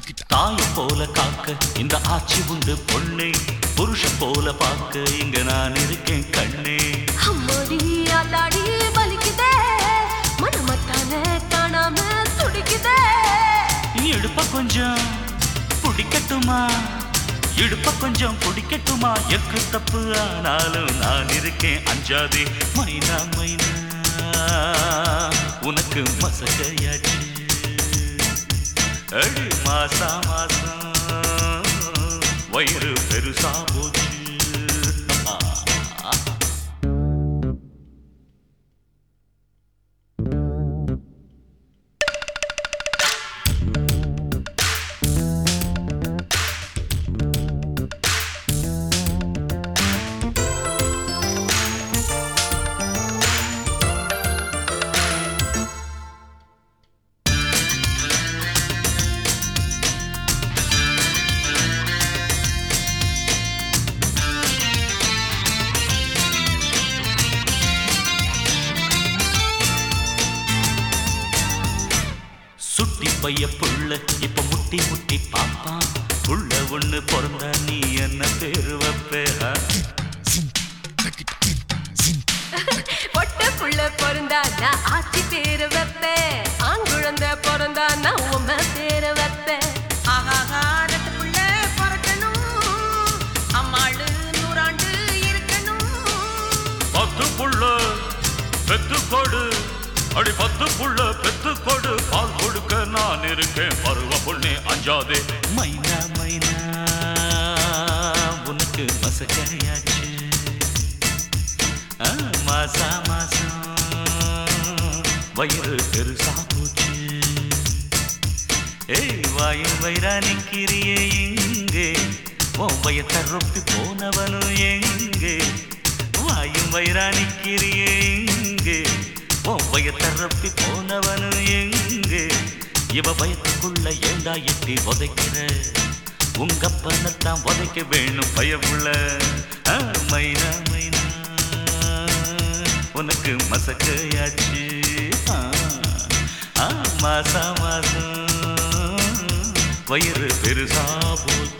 தாயை போல காக்க இந்த ஆட்சி உண்டு பொண்ணே புருஷ போல பார்க்க இங்க நான் இருக்கேன் கண்ணே அம்மாடி ஆத்தாடி வலிக்குதே மனமத்தான காணாம துடிக்குதே இடுப்ப கொஞ்சம் பிடிக்கட்டுமா இடுப்ப கொஞ்சம் பிடிக்கட்டுமா எக்கு தப்பு ஆனாலும் நான் இருக்கேன் அஞ்சாதே மைனா மைனா உனக்கு மசகையாச்சு அடி மாசா மாசம் வயிறு பெருசா போச்சு சுட்டி பைய புள்ள இப்ப முட்டி முட்டி பாப்பான் புள்ள ஒண்ணு பிறந்தா நீ என்ன பேரு வைப்பே ஆ? பொட்ட புள்ள பிறந்தா நான் ஆட்சி பேரு வைப்பேன் ஆண் குழந்தை பிறந்தா நான் உம்ம பேரு வைப்பேன் ஆகாகா ரெட்டு புள்ள பிறக்கணும் அம்மாளு நூறாண்டு இருக்கணும் பத்து புள்ள பெத்து கொடு அடி பத்து புள்ள பெத்து கொடு பால் கொடுக்க நான் இருக்கேன் பருவ பொண்ணே அஞ்சாதே மைனா மைனா உனக்கு மசக்கையாச்சு ஆ, மாசா மாசம் வயிறு பெருசா போச்சு ஏய் வாயும் வயிறா நிக்கிறியே எங்கே உன் வயத்தை ரொப்பி போனவனும் எங்கே வாயும் வயிறா நிக்கிறியே எங்கே உன் வயத்தை ரொப்பி போனவனும் எங்கே இவ வயத்துக்குள்ள ஏண்டா எட்டி உதைக்கிற உங்க பண்ணத்தான் உதைக்க வேணும் பயமுள்ள ஆ, மைனா மைனா உனக்கு மசக்கையாச்சு ஆ, ஆ, மாசா மாசம் வயிறு பெருசா போச்சு